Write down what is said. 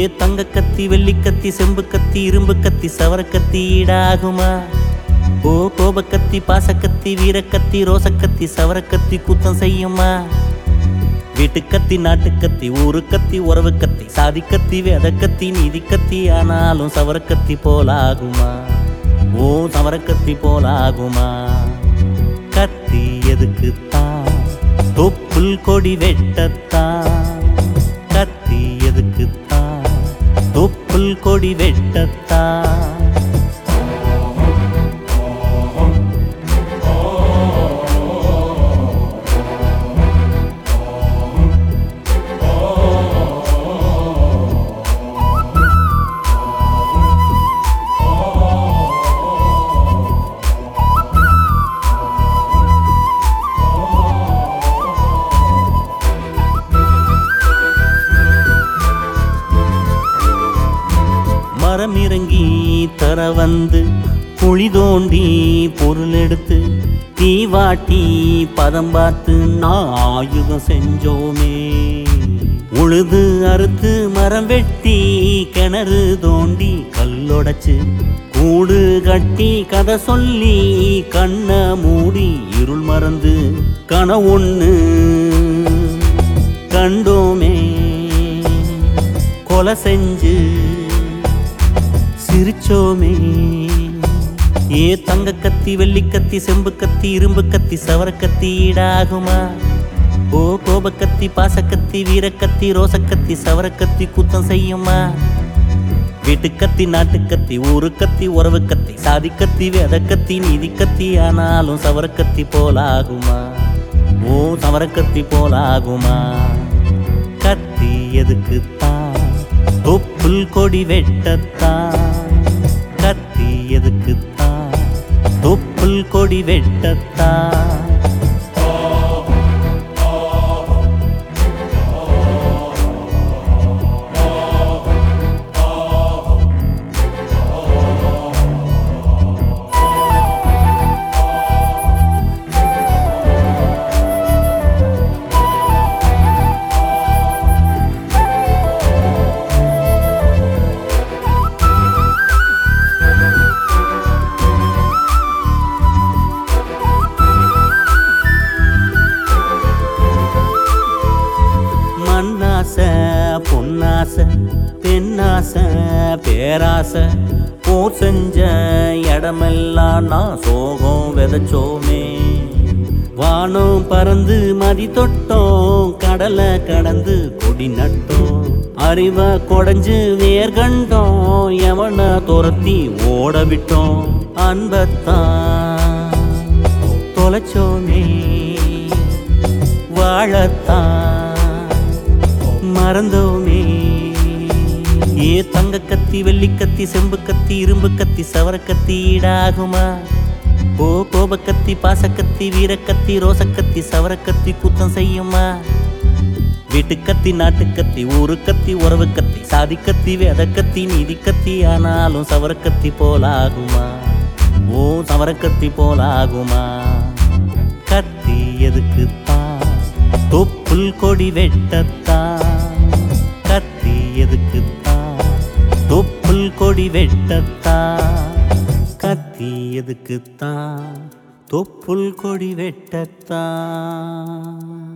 தங்க கத்தி வெள்ளி கத்தி செம்பு கத்தி இரும்பு கத்தி சவர கத்தி ஈடாகுமா ஓ கோபக்கத்தி பாசக்கத்தி வீரக்கத்தி ரோசக்கத்தி சவரக்கத்தி குத்தம் செய்யுமா வீட்டுக்கத்தி நாட்டுக்கத்தி ஊருக்கத்தி உறவு கத்தி சாதிக்கத்தி வேதக்கத்தி நீதிக்கத்தி ஆனாலும் சவரக்கத்தி போலாகுமா ஓ சவரக்கத்தி போலாகுமா கத்தி எதுக்குத்தான் தொப்புள் கொடி வெட்டத்தான் கத்தி எதுக்குத்தான் தொப்புள் கொடி வெட்டத்தான் மரம் இறங்கி தர வந்து குழி தோண்டி பொருள் எடுத்து தீவாட்டி பதம் பார்த்து நான் ஆயுதம் செஞ்சோமே உழுது அறுத்து மரம் வெட்டி கிணறு தோண்டி கல்லொடைச்சு கூடு கட்டி கதை சொல்லி கண்ணை மூடி இருள் மறந்து கனவொன்னு கண்டோமே கொலை செஞ்சு சிரிச்சோமே ஏ தங்க கத்தி வெள்ளி கத்தி செம்பு கத்தி இரும்பு கத்தி சவர கத்தி ஈடாகுமா ஓ கோபக்கத்தி பாசக்கத்தி வீரக்கத்தி ரோசக்கத்தி சவரக்கத்தி குத்தம் செய்யுமா வீட்டுக்கத்தி நாட்டுக்கத்தி ஊருக்கத்தி உறவு கத்தி சாதிக்கத்தி வேதக்கத்தி நீதிக்கத்தி ஆனாலும் சவரக்கத்தி போலாகுமா ஓ சவரக்கத்தி போலாகுமா கத்தி எதுக்குத்தான் தொப்புள் கொடி வெட்டத்தான் கத்தி எதுக்குத்தான் தொப்புள் கொடி வெட்டத்தான் மண்ணாசை பொன்னாசை பெண்ணாசை பேராசை போர் செஞ்ச இடமெல்லாம் நான் சோகம் விதைச்சோமே வானம் பறந்து மதி தொட்டோம் கடலை கடந்து கொடி நட்டோம் அறிவை கொடைஞ்சு வேர் கண்டோம் எவனை துரத்தி ஓட விட்டோம் அன்பத்தான் தொலைச்சோமே வாழத்தான் மறந்தோமே ஏ தங்க கத்தி வெள்ளி கத்தி செம்பு கத்தி இரும்பு கத்தி சவர கத்தி ஈடாகுமா ஓ கோபக்கத்தி பாசக்கத்தி வீரக்கத்தி ரோசக்கத்தி சவரக்கத்தி குத்தம் செய்யுமா வீட்டுக்கத்தி நாட்டுக்கத்தி ஊருக்கத்தி உறவு கத்தி சாதிக்கத்தி வேதக்கத்தி நீதிக்கத்தி ஆனாலும் சவரக்கத்தி போலாகுமா ஓ சவரக்கத்தி போலாகுமா கத்தி எதுக்குத்தான் தொப்புள் கொடி வெட்டத்தான் கத்தி எதுக்குத்தான் தொப்புள் கொடி வெட்டத்தான் கத்தி எதுக்குத்தான் தொப்புள் கொடி வெட்டத்தான்